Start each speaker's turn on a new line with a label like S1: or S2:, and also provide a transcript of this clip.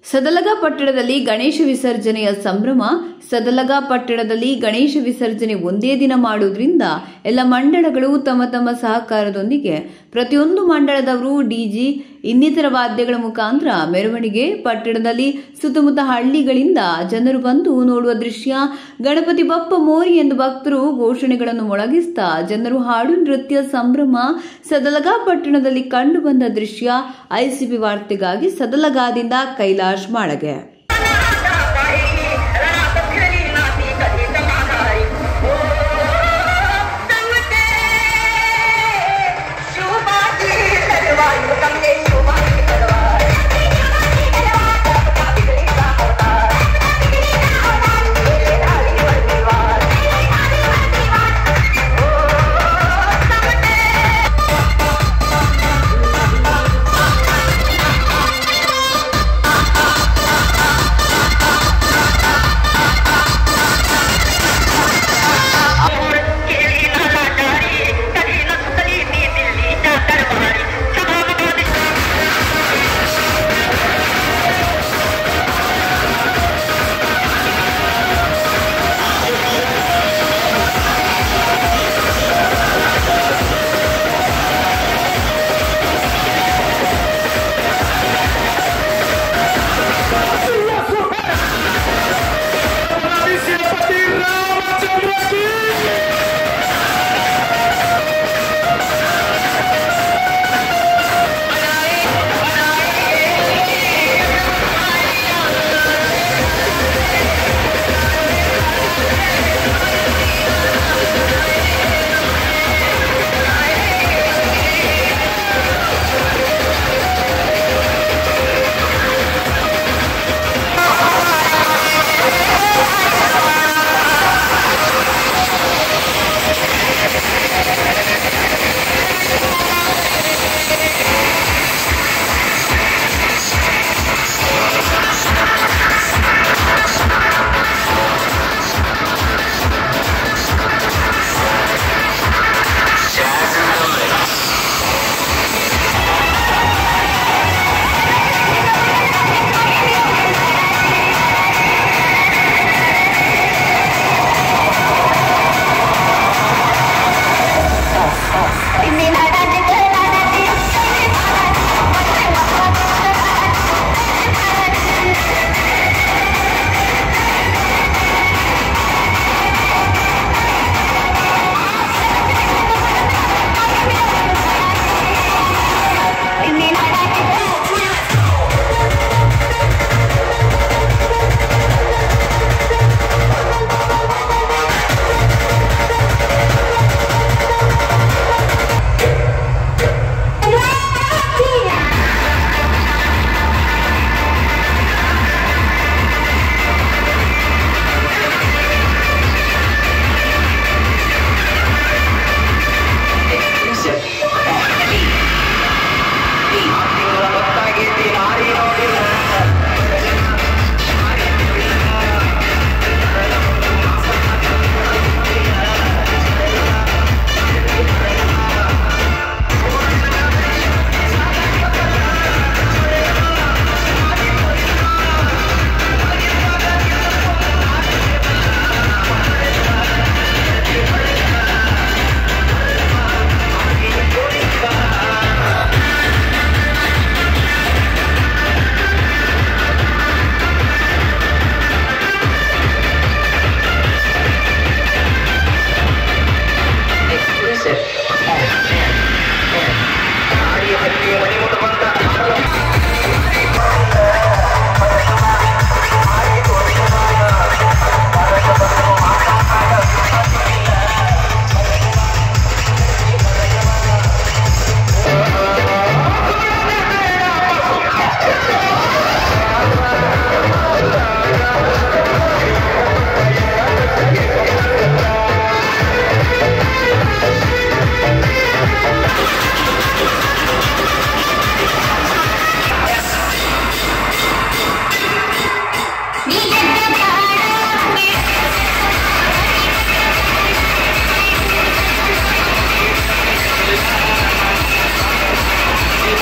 S1: ಸದಲಗ ಪಟ್ಟಣದಲ್ಲಿ ಗಣೇಶ ವಿಸರ್ಜನೆಯ ಸಂಭ್ರಮ ಸದಲಗ ಪಟ್ಟಣದಲ್ಲಿ ಗಣೇಶ ವಿಸರ್ಜನೆ ಒಂದೇ ದಿನ ಮಾಡುವುದರಿಂದ ಎಲ್ಲ ಮಂಡಳಗಳು ತಮ್ಮ ತಮ್ಮ ಸಹಕಾರದೊಂದಿಗೆ ಪ್ರತಿಯೊಂದು ಮಂಡಳದವರು ಡಿಜಿ ಇನ್ನಿತರ ವಾದ್ಯಗಳ ಮುಖಾಂತರ ಮೆರವಣಿಗೆ ಪಟ್ಟಣದಲ್ಲಿ ಸುತ್ತಮುತ್ತ ಹಳ್ಳಿಗಳಿಂದ ಜನರು ಬಂದು ನೋಡುವ ದೃಶ್ಯ ಗಣಪತಿ ಬಪ್ಪ ಮೋರಿ ಎಂದು ಭಕ್ತರು ಘೋಷಣೆಗಳನ್ನು ಮೊಳಗಿಸ್ತಾ ಜನರು ಹಾಡು ನೃತ್ಯ ಸಂಭ್ರಮ ಸದಲಗ ಪಟ್ಟಣದಲ್ಲಿ ಕಂಡುಬಂದ ದೃಶ್ಯ ಐಸಿಬಿ ವಾರ್ತೆಗಾಗಿ ಸದಲಗಾದಿಂದ ಕೈಲಾಶ್ ಮಾಳಗೆ